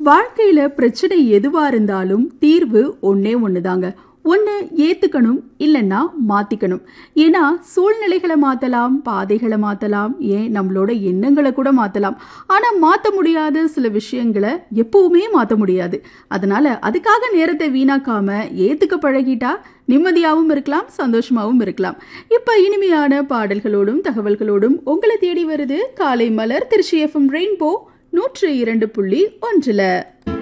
வாழ்க்கையில பிரச்சனை எதுவா இருந்தாலும் தீர்வு ஒன்னே ஒண்ணுதாங்க ஒன்று ஏத்துக்கணும் இல்லைன்னா மாத்திக்கணும் ஏன்னா சூழ்நிலைகளை மாத்தலாம் பாதைகளை மாத்தலாம் ஏன் நம்மளோட எண்ணங்களை கூட மாத்தலாம் ஆனா மாத்த முடியாத சில விஷயங்களை எப்பவுமே மாத்த முடியாது அதனால அதுக்காக நேரத்தை வீணாக்காம ஏத்துக்க பழகிட்டா நிம்மதியாகவும் இருக்கலாம் சந்தோஷமாகவும் இருக்கலாம் இப்ப இனிமையான பாடல்களோடும் தகவல்களோடும் உங்களை தேடி வருது காலை மலர் திருச்சி எஃப்எம் ரெயின்போ நூற்று இரண்டு புள்ளி ஒன்றுல